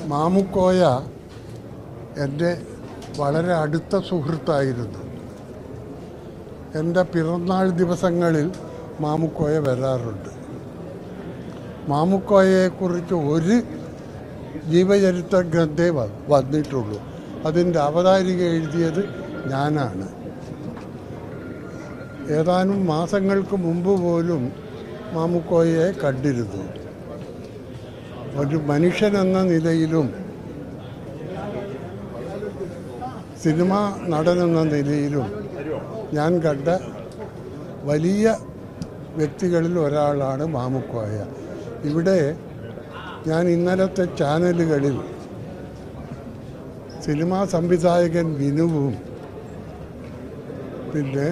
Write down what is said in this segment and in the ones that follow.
മാമുക്കോയ എൻ്റെ വളരെ അടുത്ത സുഹൃത്തായിരുന്നു എൻ്റെ പിറന്നാൾ ദിവസങ്ങളിൽ മാമുക്കോയ വരാറുണ്ട് മാമുക്കോയയെക്കുറിച്ച് ഒരു ജീവചരിത്ര ഗ്രന്ഥേ വ- വന്നിട്ടുള്ളൂ അതിൻ്റെ അവതാരിക എഴുതിയത് ഞാനാണ് ഏതാനും മാസങ്ങൾക്ക് മുമ്പ് പോലും മാമുക്കോയയെ കണ്ടിരുന്നു ഒരു മനുഷ്യൻ എന്ന നിലയിലും സിനിമ നടൻ എന്ന നിലയിലും ഞാൻ കണ്ട വലിയ വ്യക്തികളിൽ ഒരാളാണ് മാമുക്കോയ ഇവിടെ ഞാൻ ഇന്നലത്തെ ചാനലുകളിൽ സിനിമാ സംവിധായകൻ വിനുവും പിന്നെ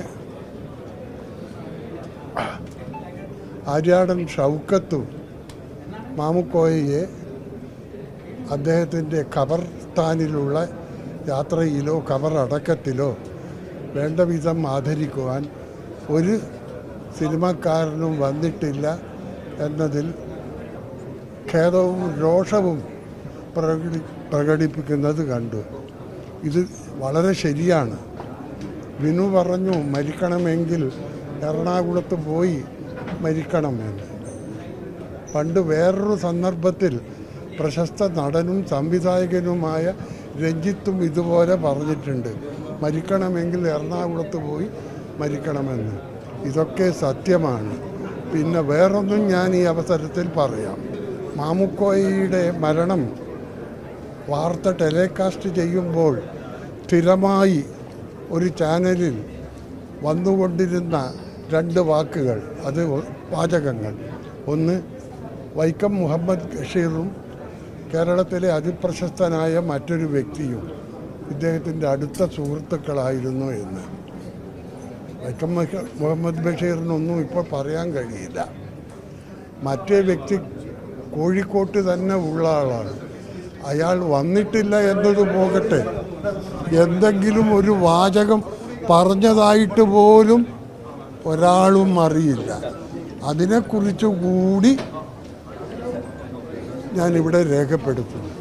ആര്യാടൻ ഷൗക്കത്തും മാമുക്കോയയെ അദ്ദേഹത്തിൻ്റെ ഖബർസ്ഥാനിലുള്ള യാത്രയിലോ ഖബർ അടക്കത്തിലോ വേണ്ട വിധം ആദരിക്കുവാൻ ഒരു സിനിമക്കാരനും വന്നിട്ടില്ല എന്നതിൽ ഖേദവും രോഷവും പ്രകടി പ്രകടിപ്പിക്കുന്നത് കണ്ടു ഇത് വളരെ ശരിയാണ് വിനു പറഞ്ഞു മരിക്കണമെങ്കിൽ എറണാകുളത്ത് പോയി മരിക്കണമെന്ന് പണ്ട് വേറൊരു സന്ദർഭത്തിൽ പ്രശസ്ത നടനും സംവിധായകനുമായ രഞ്ജിത്തും ഇതുപോലെ പറഞ്ഞിട്ടുണ്ട് മരിക്കണമെങ്കിൽ എറണാകുളത്ത് പോയി മരിക്കണമെന്ന് ഇതൊക്കെ സത്യമാണ് പിന്നെ വേറൊന്നും ഞാൻ ഈ അവസരത്തിൽ പറയാം മാമുക്കോയയുടെ മരണം വാർത്ത ടെലികാസ്റ്റ് ചെയ്യുമ്പോൾ സ്ഥിരമായി ഒരു ചാനലിൽ വന്നുകൊണ്ടിരുന്ന രണ്ട് വാക്കുകൾ അത് വാചകങ്ങൾ ഒന്ന് വൈക്കം മുഹമ്മദ് ബഷീറും കേരളത്തിലെ അതിപ്രശസ്തനായ മറ്റൊരു വ്യക്തിയും ഇദ്ദേഹത്തിൻ്റെ അടുത്ത സുഹൃത്തുക്കളായിരുന്നു എന്ന് വൈക്കം മുഹ- മുഹമ്മദ് ബഷീറിനൊന്നും ഇപ്പോൾ പറയാൻ കഴിയില്ല മറ്റേ വ്യക്തി കോഴിക്കോട്ട് തന്നെ ഉള്ള ആളാണ് അയാൾ വന്നിട്ടില്ല എന്നത് പോകട്ടെ എന്തെങ്കിലും ഒരു വാചകം പറഞ്ഞതായിട്ട് പോലും ഒരാളും അറിയില്ല അതിനെക്കുറിച്ച് കൂടി ഞാനിവിടെ രേഖപ്പെടുത്തുന്നു